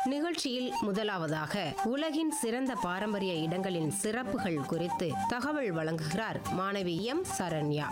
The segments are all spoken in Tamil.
நிகழ்ச்சியில் முதலாவதாக உலகின் சிறந்த பாரம்பரிய இடங்களின் சிறப்புகள் குறித்து தகவல் வழங்குகிறார் மாணவி எம் சரண்யா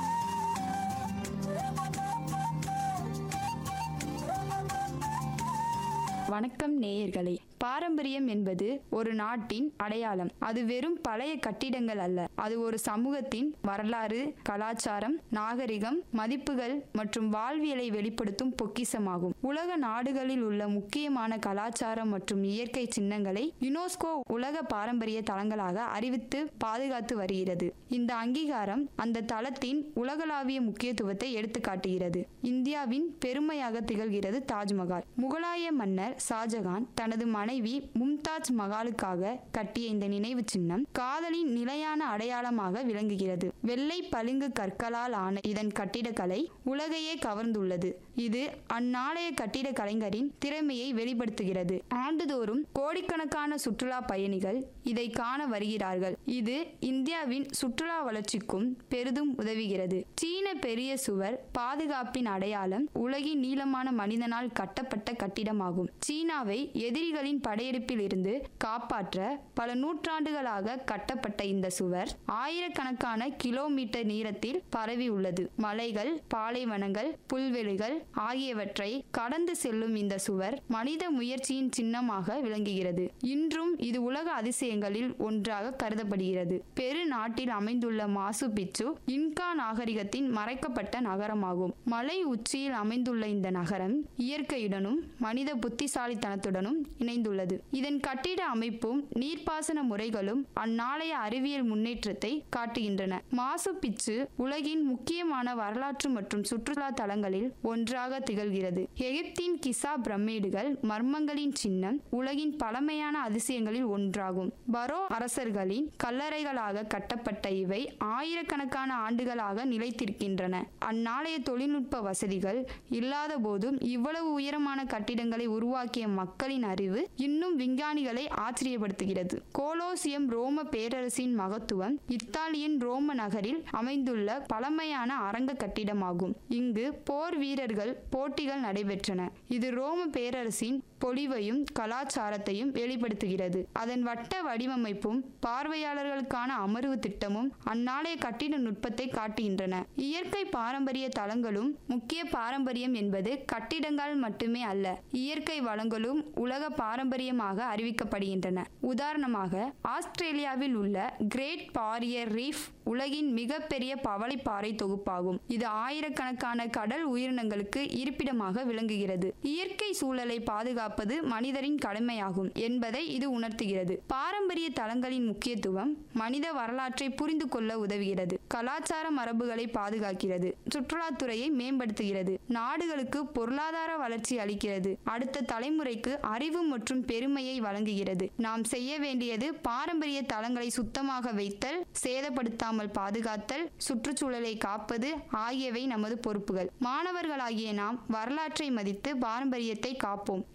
வணக்கம் நேயர்களே பாரம்பரியம் என்பது ஒரு நாட்டின் அடையாளம் அது வெறும் பழைய கட்டிடங்கள் அல்ல அது ஒரு சமூகத்தின் வரலாறு கலாச்சாரம் நாகரிகம் மதிப்புகள் மற்றும் வாழ்வியலை வெளிப்படுத்தும் பொக்கிஷமாகும் உலக நாடுகளில் உள்ள முக்கியமான கலாச்சாரம் மற்றும் இயற்கை சின்னங்களை யுனெஸ்கோ உலக பாரம்பரிய தலங்களாக அறிவித்து பாதுகாத்து வருகிறது இந்த அங்கீகாரம் அந்த தளத்தின் உலகளாவிய முக்கியத்துவத்தை எடுத்துக்காட்டுகிறது இந்தியாவின் பெருமையாக திகழ்கிறது தாஜ்மஹால் முகலாய மன்னர் ஷாஜகான் தனது மனைவி மும்தாஜ் மகாலுக்காக கட்டிய இந்த நினைவு சின்னம் காதலின் நிலையான அடையாளமாக விளங்குகிறது வெள்ளை பளிங்கு கற்களால் ஆன இதன் கட்டிடக்கலை உலகையே கவர்ந்துள்ளது இது அந்நாளைய கட்டிட கலைஞரின் திறமையை வெளிப்படுத்துகிறது ஆண்டுதோறும் கோடிக்கணக்கான சுற்றுலா பயணிகள் இதை காண வருகிறார்கள் இது இந்தியாவின் சுற்றுலா வளர்ச்சிக்கும் பெரிதும் உதவுகிறது சீன பெரிய சுவர் பாதுகாப்பின் அடையாளம் உலகின் நீளமான மனிதனால் கட்டப்பட்ட கட்டிடமாகும் சீனாவை எதிரிகளின் படையெடுப்பில் இருந்து காப்பாற்ற பல நூற்றாண்டுகளாக கட்டப்பட்ட இந்த சுவர் ஆயிரக்கணக்கான கிலோமீட்டர் நீளத்தில் பரவி உள்ளது மலைகள் பாலைவனங்கள் புல்வெளிகள் ஆகியவற்றை கடந்து செல்லும் இந்த சுவர் மனித முயற்சியின் சின்னமாக விளங்குகிறது இன்றும் இது உலக அதிசயங்களில் ஒன்றாக கருதப்படுகிறது பெரு நாட்டில் அமைந்துள்ள மாசு பிச்சு இன்கா நாகரிகத்தின் மறைக்கப்பட்ட நகரமாகும் மலை உச்சியில் அமைந்துள்ள இந்த நகரம் இயற்கையுடனும் மனித புத்திசாலித்தனத்துடனும் இணைந்துள்ளது இதன் கட்டிட அமைப்பும் நீர்ப்பாசன முறைகளும் அந்நாளைய அறிவியல் முன்னேற்றத்தை காட்டுகின்றன மாசு பிச்சு உலகின் முக்கியமான வரலாற்று மற்றும் சுற்றுலா தலங்களில் ஒன்றாக திகழ்கிறது எகிப்தின் கிசா பிரமிடுகள் மர்மங்களின் சின்னம் உலகின் பழமையான அதிசயங்களில் ஒன்றாகும் பரோ அரசர்களின் கல்லறைகளாக கட்டப்பட்ட இவை ஆயிரக்கணக்கான ஆண்டுகளாக நிலைத்திருக்கின்றன அந்நாளைய தொழில்நுட்ப வசதிகள் இல்லாத போதும் இவ்வளவு உயரமான கட்டிடங்களை உருவாக்கிய மக்களின் அறிவு இன்னும் விஞ்ஞானிகளை ஆச்சரியப்படுத்துகிறது கோலோசியம் ரோம பேரரசின் மகத்துவம் இத்தாலியின் ரோம நகரில் அமைந்துள்ள பழமையான அரங்க கட்டிடமாகும் இங்கு போர் வீரர்கள் போட்டிகள் நடைபெற்றன இது ரோம பேரரசின் பொலிவையும் கலாச்சாரத்தையும் வெளிப்படுத்துகிறது அதன் வட்ட வடிவமைப்பும் பார்வையாளர்களுக்கான அமர்வு திட்டமும் அந்நாளைய கட்டிட நுட்பத்தை காட்டுகின்றன இயற்கை பாரம்பரிய தலங்களும் முக்கிய பாரம்பரியம் என்பது கட்டிடங்கள் மட்டுமே அல்ல இயற்கை வளங்களும் உலக பாரம்பரியமாக அறிவிக்கப்படுகின்றன உதாரணமாக ஆஸ்திரேலியாவில் உள்ள கிரேட் பாரியர் ரீஃப் உலகின் மிகப்பெரிய பவளைப்பாறை தொகுப்பாகும் இது ஆயிரக்கணக்கான கடல் உயிரினங்களுக்கு இருப்பிடமாக விளங்குகிறது இயற்கை சூழலை பாதுகாப்பது மனிதரின் கடமையாகும் என்பதை இது உணர்த்துகிறது பாரம்பரிய தலங்களின் முக்கியத்துவம் மனித வரலாற்றை புரிந்து கொள்ள உதவுகிறது கலாச்சார மரபுகளை பாதுகாக்கிறது சுற்றுலாத்துறையை மேம்படுத்துகிறது நாடுகளுக்கு பொருளாதார வளர்ச்சி அளிக்கிறது அடுத்த தலைமுறைக்கு அறிவு மற்றும் பெருமையை வழங்குகிறது நாம் செய்ய வேண்டியது பாரம்பரிய தலங்களை சுத்தமாக வைத்தல் சேதப்படுத்தாமல் பாதுகாத்தல் சுற்றுச்சூழலை காப்பது ஆகியவை நமது பொறுப்புகள் மாணவர்களாகிய நாம் வரலாற்றை மதித்து பாரம்பரியத்தை காப்போம்